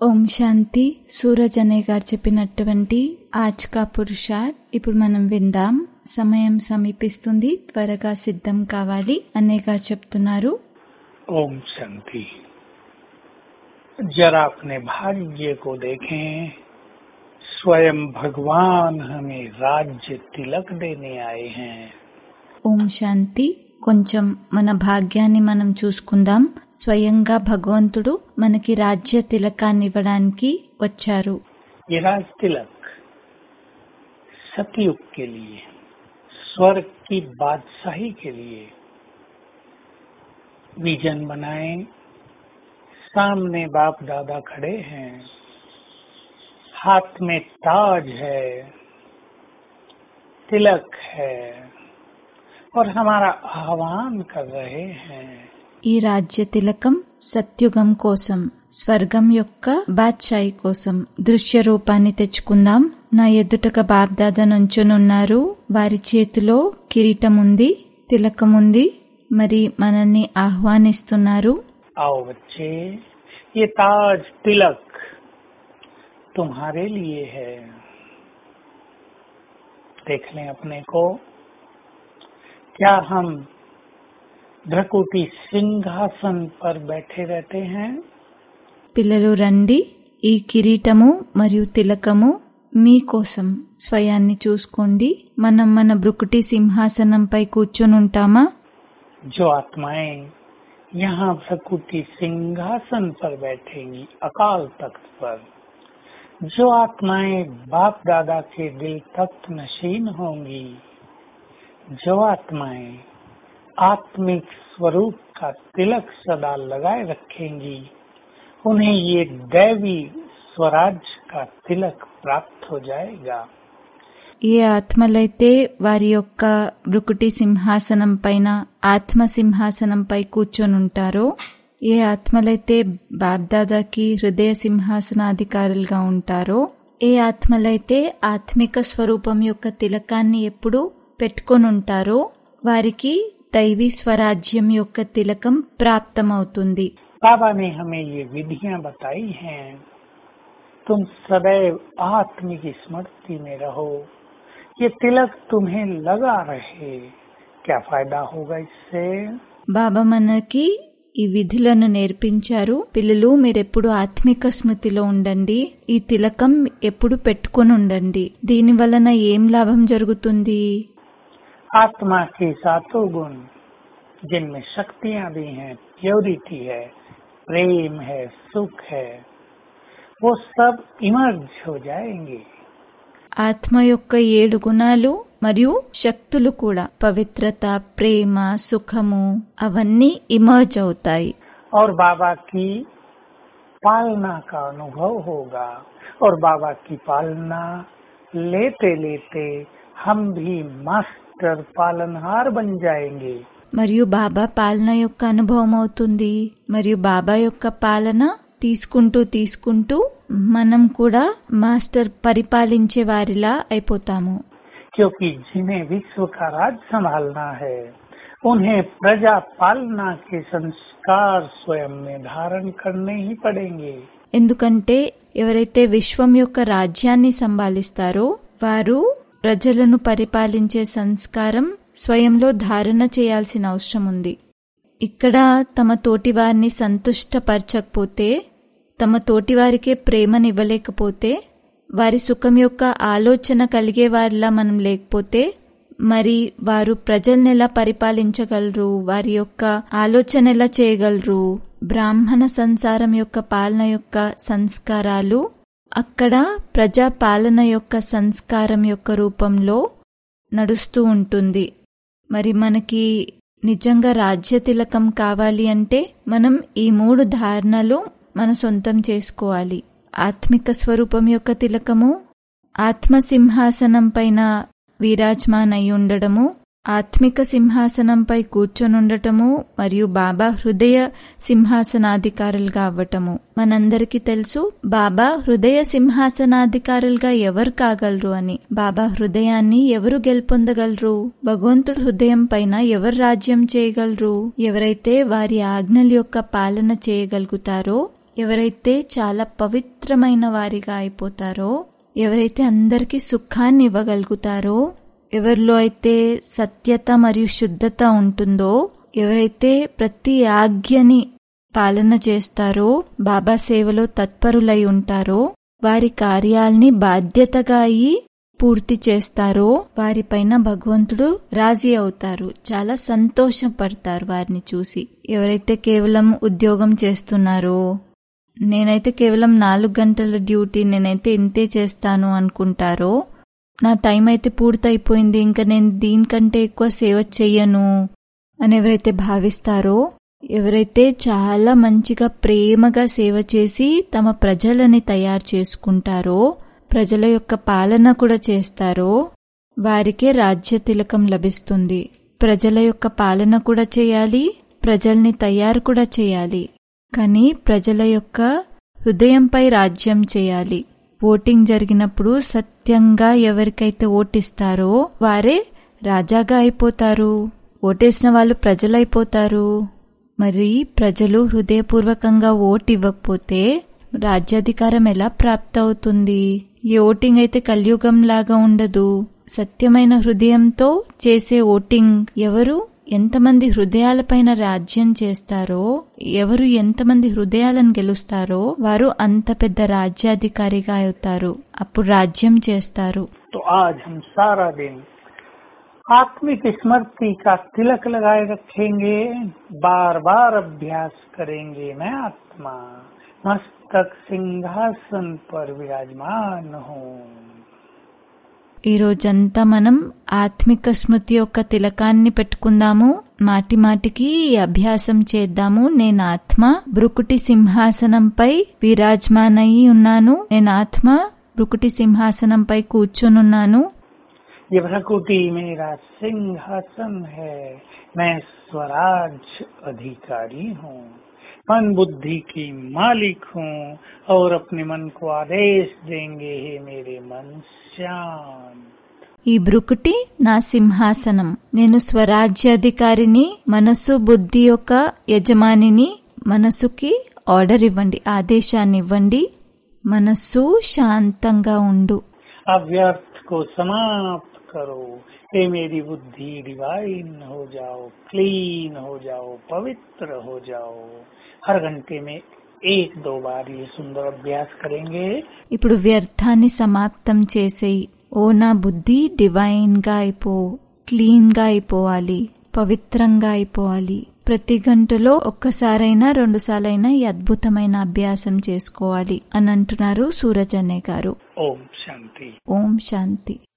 ఓం శాంతి సూరజ్ అనే గారు చెప్పినటువంటి ఆజ్ కా పురుషార్ ఇప్పుడు మనం విందాం సమయం సమీపిస్తుంది త్వరగా సిద్ధం కావాలి అనే గారు చెప్తున్నారు ओम शांति जरा अपने भाग्य को देखें स्वयं भगवान हमें राज्य तिलक देने आए हैं ఓం శాంతి కొంచెం మన భాగ్యాన్ని మనం చూసుకుందాం స్వయంగా భగవంతుడు మనకి రాజ్య తిలకాన్ని ఇవ్వడానికి వచ్చారు ये राज तिलक सतयुग के लिए स्वर्ग की बादशाही के लिए विजन बनाए सामने बाप दादा खड़े हैं हाथ में ताज है तिलक है और हमारा आह्वान कर रहे हैं ఈ రాజ్య తిలకం సత్యుగం కోసం స్వర్గం యొక్క బాద్షాయి కోసం దృశ్య రూపాన్ని తెచ్చుకుందాం నా ఎదుటక బాబ్దాద నుంచునున్నారు వారి చేతిలో కిరీటం ఉంది తిలకం ఉంది మరి మనల్ని ఆహ్వానిస్తున్నారు आओ बच्चे ये ताज तिलक तुम्हारे लिए है देख लें अपने को क्या हम भ्रकुटी सिंहासन पर बैठे रहते हैं పిల్లలు రండి ఈ కిరీటము మరియు తిలకము మీకోసం స్వయాన్ని చూసుకోండి మనం మన బ్రుకుటి సింహాసనంపై కూర్చొనుంటామా जो आत्माएं यहाँ भ्रकुटी सिंहासन पर बैठेंगी अकाल तख्त पर जो आत्माएं बाप दादा के दिल तख्त नशीन होंगी जो आत्माएं आत्मिक स्वरूप का तिलक सदा लगाए रखेंगी उन्हें ये दैवी स्वराज का तिलक प्राप्त हो जाएगा ఏ ఆత్మలైతే వారి యొక్క బ్రుకుటి సింహాసనం పైన ఆత్మ సింహాసనంపై కూర్చొనుంటారో ఏ ఆత్మలైతే బాబ్దాదాకి హృదయ సింహాసనాధికారులుగా ఉంటారో ఏ ఆత్మలైతే ఆత్మిక స్వరూపం యొక్క తిలకాన్ని ఎప్పుడు పెట్టుకొనుంటారో వారికి దైవీ స్వరాజ్యం యొక్క తిలకం ప్రాప్తమవుతుంది बाबा ने हमें ये विधियां बताई हैं तुम सदैव आत्मिक स्मृति में रहो ये तिलक तुम्हें लगा रहे क्या फायदा होगा इससे బాబా మనకి ఈ విధులను నేర్పించారు పిల్లలు మీరెప్పుడు ఆత్మిక స్మృతిలో ఉండండి ఈ తిలకం ఎప్పుడు పెట్టుకొని ఉండండి దీని వలన ఏం లాభం జరుగుతుంది आत्मा के सातों गुण जिनमें शक्तियां भी हैं प्योरिटी है प्रेम है सुख है वो सब इमर्ज हो जाएंगे ఆత్మ యొక్క ఏడు గుణాలు మరియు శక్తులు కూడా పవిత్రత ప్రేమ సుఖము అవన్నీ ఇమర్జ్ అవుతాయి और बाबा की पालना का अनुभव होगा और बाबा की पालना लेते लेते हम भी मास्टर पालनहार बन जाएंगे మరియు బాబా పాలన యొక్క అనుభవం అవుతుంది మరియు బాబా యొక్క పాలన తీసుకుంటూ తీసుకుంటూ మనం కూడా మాస్టర్ పరిపాలించే వారిలా అయిపోతాము क्योंकि जिन्हें विश्व का राज संभालना है उन्हें प्रजा पालना के संस्कार स्वयं में धारण करने ही पड़ेंगे ఎందుకంటే ఎవరైతే విశ్వం యొక్క రాజ్యాన్ని సంభాలిస్తారో వారు ప్రజలను పరిపాలించే సంస్కారం స్వయంలో ధారణ చేయాల్సిన అవసరం ఉంది ఇక్కడ తమ తోటివారిని సంతుష్టపరచకపోతే తమ తోటివారికే ప్రేమనివ్వలేకపోతే వారి సుఖం యొక్క ఆలోచన కలిగే వారిలా మనం లేకపోతే మరి వారు ప్రజల్ని ఎలా పరిపాలించగలరు వారి యొక్క ఆలోచన ఎలా చేయగలరు బ్రాహ్మణ సంసారం యొక్క పాలన యొక్క సంస్కారాలు అక్కడ ప్రజా పాలన యొక్క సంస్కారం యొక్క రూపంలో నడుస్తూ ఉంటుంది మరి మనకి నిజంగా రాజ్య తిలకం కావాలి అంటే మనం ఈ మూడు ధారణలు మన సొంతం చేసుకోవాలి ఆత్మిక స్వరూపం యొక్క తిలకము ఆత్మ సింహాసనం పైన విరాజ్మాన్ అయి ఉండడము ఆత్మిక సింహాసనంపై కూర్చొనుండటము మరియు బాబా హృదయ సింహాసనాధికారులుగా అవ్వటము మనందరికీ తెలుసు బాబా హృదయ సింహాసనాధికారులుగా ఎవరు కాగలరు అని బాబా హృదయాన్ని ఎవరు గెలుపొందగలరు భగవంతుడు హృదయం పైన ఎవరు రాజ్యం చేయగలరు ఎవరైతే వారి ఆజ్ఞల యొక్క పాలన చేయగలుగుతారో ఎవరైతే చాలా పవిత్రమైన వారిగా అయిపోతారో ఎవరైతే అందరికీ సుఖాన్ని ఇవ్వగలుగుతారో ఎవరిలో అయితే సత్యత మరియు శుద్ధత ఉంటుందో ఎవరైతే ప్రతి ఆజ్ఞని పాలన చేస్తారో బాబా సేవలో తత్పరులై ఉంటారో వారి కార్యాల్ని బాధ్యతగా అయి పూర్తి చేస్తారో వారిపైన భగవంతుడు రాజీ అవుతారు చాలా సంతోషపడతారు వారిని చూసి ఎవరైతే కేవలం ఉద్యోగం చేస్తున్నారో నేనైతే కేవలం నాలుగు గంటల డ్యూటీ నేనైతే ఇంతే చేస్తాను అనుకుంటారో నా టైం అయితే పూర్తయిపోయింది ఇంకా నేను దీనికంటే ఎక్కువ సేవ చెయ్యను అని ఎవరైతే భావిస్తారో ఎవరైతే చాలా మంచిగా ప్రేమగా సేవ చేసి తమ ప్రజలని తయారు చేసుకుంటారో ప్రజల యొక్క పాలన కూడా చేస్తారో వారికే రాజ్య తిలకం లభిస్తుంది ప్రజల యొక్క పాలన కూడా చేయాలి ప్రజల్ని తయారు కూడా చేయాలి కానీ ప్రజల యొక్క హృదయంపై రాజ్యం చేయాలి ఓటింగ్ జరిగినప్పుడు సత్యంగా ఎవరికైతే ఓటిస్తారో వారే రాజాగా అయిపోతారు ఓటేసిన వాళ్ళు ప్రజలైపోతారు మరి ప్రజలు హృదయపూర్వకంగా ఓటు ఇవ్వకపోతే రాజ్యాధికారం ఎలా ప్రాప్తవుతుంది ఈ ఓటింగ్ అయితే కలియుగం లాగా ఉండదు సత్యమైన హృదయంతో చేసే ఓటింగ్ ఎవరు ఎంతమంది హృదయాలపైన రాజ్యం చేస్తారో ఎవరు ఎంతమంది హృదయాలను గెలుస్తారో వారు అంత పెద్ద రాజ్యాధికారిగా అవుతారు అప్పుడు రాజ్యం చేస్తారు तो आज हम सारा दिन आत्मिक स्मृति का तिलक लगाए रखेंगे बार बार अभ्यास करेंगे मैं आत्मा मस्तक सिंहासन पर विराजमान हूँ ఈ రోజంతా మనం ఆత్మిక స్మృతి యొక్క తిలకాన్ని పెట్టుకుందాము మాటి మాటికి ఈ అభ్యాసం చేద్దాము నేను ఆత్మ బ్రుకుటి సింహాసనంపై విరాజమానయి ఉన్నాను నేను ఆత్మ బ్రుకుటి సింహాసనంపై కూర్చొనున్నాను ये प्रकृति मेरा सिंहासन है मैं स्वराज अधिकारी हूँ मन बुद्धि की मालिक हूँ और अपने मन को आदेश देंगे हे मेरे मन शांत ఈ బ్రుకుటి నా సింహాసనం నేను స్వరాజ్యాధికారిని మనస్సు బుద్ధి యొక్క యజమానిని మనసుకి ఆర్డర్ ఇవ్వండి ఆదేశాన్ని ఇవ్వండి మనస్సు శాంతంగా ఉండు अव्यर्थ को समाप्त करो हे मेरी बुद्धि डिवाइन हो जाओ क्लीन हो जाओ पवित्र हो जाओ हर घंटे में एक दो बार ये सुंदर अभ्यास करेंगे ఇప్పుడు వ్యర్థాన్ని సమాప్తం చేసేయి ఓ నా బుద్ధి డివైన్ గా అయిపో క్లీన్ గా అయిపోవాలి పవిత్రంగా అయిపోవాలి ప్రతి గంటలో ఒక్కసారైనా రెండు సార్లైనా ఈ అద్భుతమైన అభ్యాసం చేసుకోవాలి అని అంటున్నారు సూరజ్ అనే గారు ओम शांति ఓం శాంతి